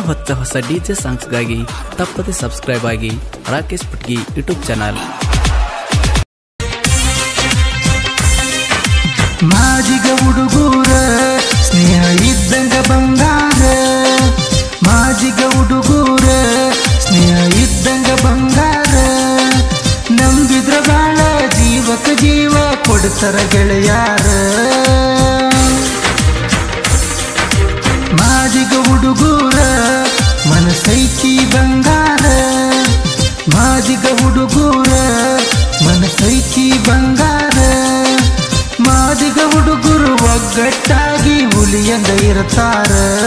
ಹೊತ್ತ ಹೊಸ ಡಿಜೆ ಸಾಂಗ್ಸ್ಗಾಗಿ ತಪ್ಪದೆ ಸಬ್ಸ್ಕ್ರೈಬ್ ಆಗಿ ರಾಕೇಶ್ ಪುಟ್ಗಿ ಯೂಟ್ಯೂಬ್ ಚಾನಲ್ ಮಾಜಿಗ ಹುಡುಗೂರ ಸ್ನೇಹ ಇದ್ದಂಗ ಬಂಗಾರ ಮಾಜಿಗ ಹುಡುಗೂರ ಸ್ನೇಹ ಇದ್ದಂಗ ಬಂಗಾರ ನಂಬಿದ್ರ ಬಾಳ ಜೀವಕ ಜೀವ ಕೊಡ್ತಾರ ಗೆಳೆಯಾರ ಮಾದಿಗ ಹುಡುಗೂರ ಮನಸೈತಿ ಬಂಗಾರ ಮಾದಿಗ ಹುಡುಗೂರ ಮನಸೈತಿ ಬಂಗಾರ ಮಾದಿಗ ಹುಡುಗರು ಒಗ್ಗಟ್ಟಾಗಿ ಹುಲಿಯಂದ ಇರ್ತಾರ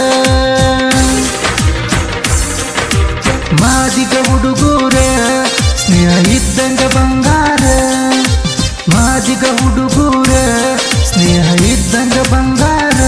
ಮಾದಿಗ ಹುಡುಗೂರ ಸ್ನೇಹ ಇದ್ದಂಗ ಬಂಗಾರ ಮಾದಿಗ ಹುಡುಗೂರ ಸ್ನೇಹ ಇದ್ದಂಗ ಬಂಗಾರ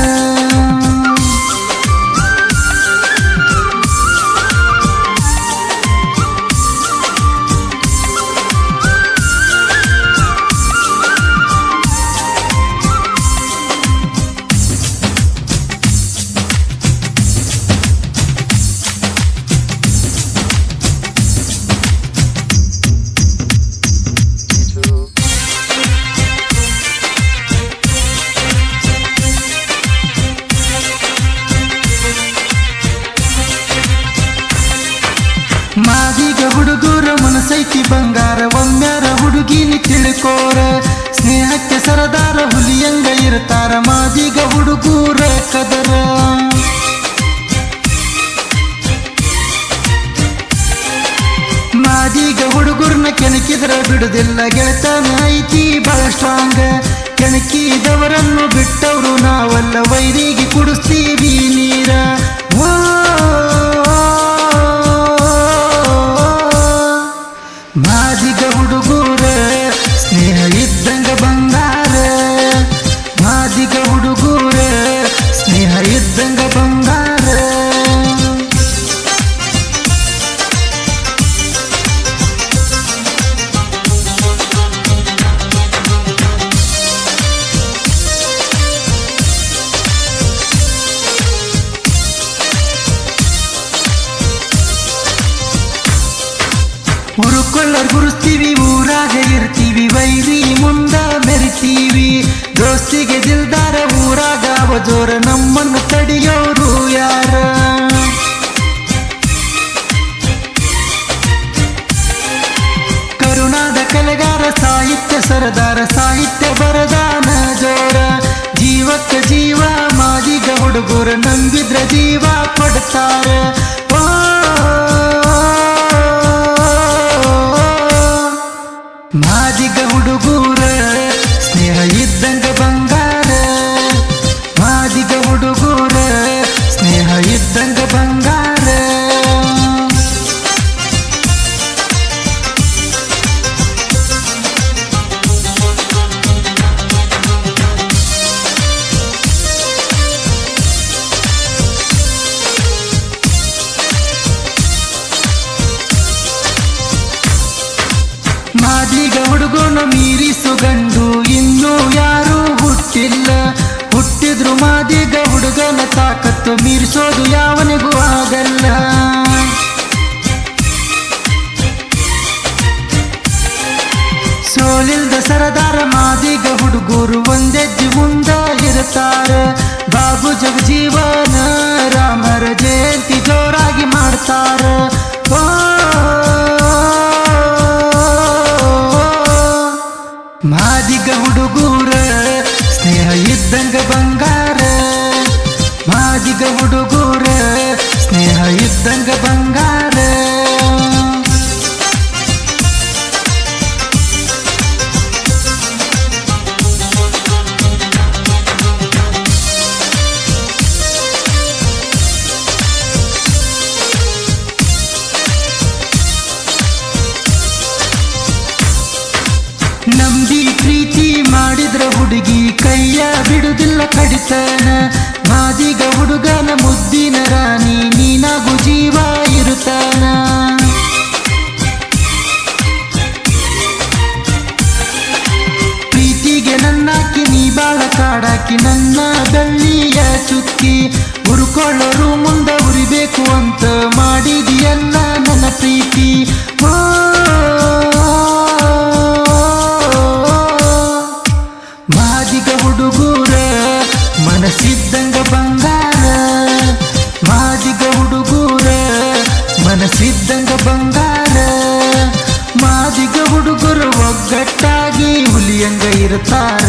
ಮಾದಿಗ ಹುಡುಗರ ಮನಸೈತಿ ಬಂಗಾರ ಒಮ್ಮ್ಯಾರ ಹುಡುಗಿನಿ ತಿಳ್ಕೋರ ಸ್ನೇಹಕ್ಕೆ ಸರದಾರ ಹುಲಿಯಂಗ ಇರ್ತಾರ ಮಾದಿಗ ಹುಡುಗೂರ ಕದರ ಮಾದಿಗ ಹುಡುಗರ್ನ ಕೆಣಕಿದ್ರ ಬಿಡುದಿಲ್ಲ ಗೆಳತನ ಐತಿ ಬಹಳ ಸ್ಟ್ರಾಂಗ್ ಕೆಣಕಿದವರನ್ನು ಬಿಟ್ಟವರು ನಾವಲ್ಲ ವೈರಿಗೆ ಕುಡಿಸ್ತೀವಿ ನೀರ ಓ, ಮಾದಿಗ ಹುಡುಗೂರ ಸ್ನೇಹ ಇದ್ದಂಗ ಬಂಗಾರ ಮಾದಿಗ ಹುಡುಗೂರ ಸ್ನೇಹ ಇದ್ದಂಗ ಬಂಗಾರ ಹುರುಕೊಳ್ಳರ್ ಗುರುಸ್ತೀವಿ ಊರಾಗ ಇರ್ತೀವಿ ವೈರಿ ಮುಂದ ಮೆರಿತೀವಿ ದೋಸ್ತಿಗೆ ದಿಲ್ದಾರ ಊರಾಗ ಅವ ಜೋರ ನಮ್ಮನ್ನು ತಡಿಯೋರು ಯಾರ ಕರುಣಾದ ಕಲೆಗಾರ ಸಾಹಿತ್ಯ ಸರದಾರ ಸಾಹಿತ್ಯ ಬರದಾನ ಜೋರ ಜೀವಕ್ಕೆ ಜೀವ ಮಾದಿಗ ಹುಡುಗರು ನಂಬಿದ್ರ ಜೀವ ಕೊಡ್ತಾರ ಓ, ಮಾದಿಗ ಹುಡುಗೂರ ಸ್ನೇಹ ಇದ್ದಂಗ ಬಂಗಾರ ಮಾದಿಗ ಹುಡುಗೂರ ಸ್ನೇಹ ಇದ್ದಂಗ ಬಂಗಾರ ಮಾದಿಗ ಹುಡುಗನ ಮೀರಿಸು ಗಂಡು ಇನ್ನೂ ಯಾರೂ ಹುಟ್ಟಿಲ್ಲ ಹುಟ್ಟಿದ್ರು ಮಾದಿಗ ಹುಡುಗನ ತಾಕತ್ತು ಮೀರಿಸೋದು ಯಾವನಿಗೂ ಆಗಲ್ಲ ಸೋಲಿಲ್ದ ಸರದಾರ ಮಾದಿಗ ಹುಡುಗರು ಒಂದೆಜ್ಜಿ ಮುಂದ ಇರ್ತಾರ ಬಾಬು ಜಗಜೀವನ ರಾಮರ ಜಯಂತಿ ಜೋರಾಗಿ ಮಾಡ್ತಾರ ಓ, ಮಾದಿಗ ಹುಡುಗೂರ ಸ್ನೇಹ ಇದ್ದಂಗ ಬಂಗಾರ ಮಾದಿಗ ಹುಡುಗೂರ ಸ್ನೇಹ ಇದ್ದಂಗ ಬಂಗಾರ ನಂಬಿ ಪ್ರೀತಿ ಮಾಡಿದ್ರ ಹುಡುಗಿ ಕೈಯ ಬಿಡುದಿಲ್ಲ ಕಡಿತನ ಮಾದಿಗ ಹುಡುಗನ ಮುದ್ದಿನ ರಾಣಿ ನೀನಾಗು ಜೀವ ಇರುತ್ತಾನ ಪ್ರೀತಿಗೆ ನನ್ನಾಕಿ ನೀ ಬಾಳ ಕಾಡಾಕಿ ನನ್ನ ಬೆಳ್ಳಿಯ ಚುಕ್ಕಿ ಹುರುಕೊಳ್ಳೋರು ಮುಂದ ಉರಿಬೇಕು ಅಂತ ಮಾಡಿದಿಯಲ್ಲ ನನ್ನ ಪ್ರೀತಿ ಓ ಮಾದಿಗ ಹುಡುಗೂರ ಮನಸ್ಸಿದ್ದಂಗ ಬಂಗಾರ ಮಾದಿಗ ಹುಡುಗೂರ ಮನಸ್ಸಿದ್ದಂಗ ಬಂಗಾರ ಮಾದಿಗ ಹುಡುಗರು ಒಗ್ಗಟ್ಟಾಗಿ ಹುಲಿಯಂಗ ಇರ್ತಾರ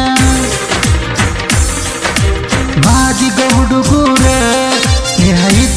ಮಾದಿಗ ಹುಡುಗೂರ ಸ್ನೇಹ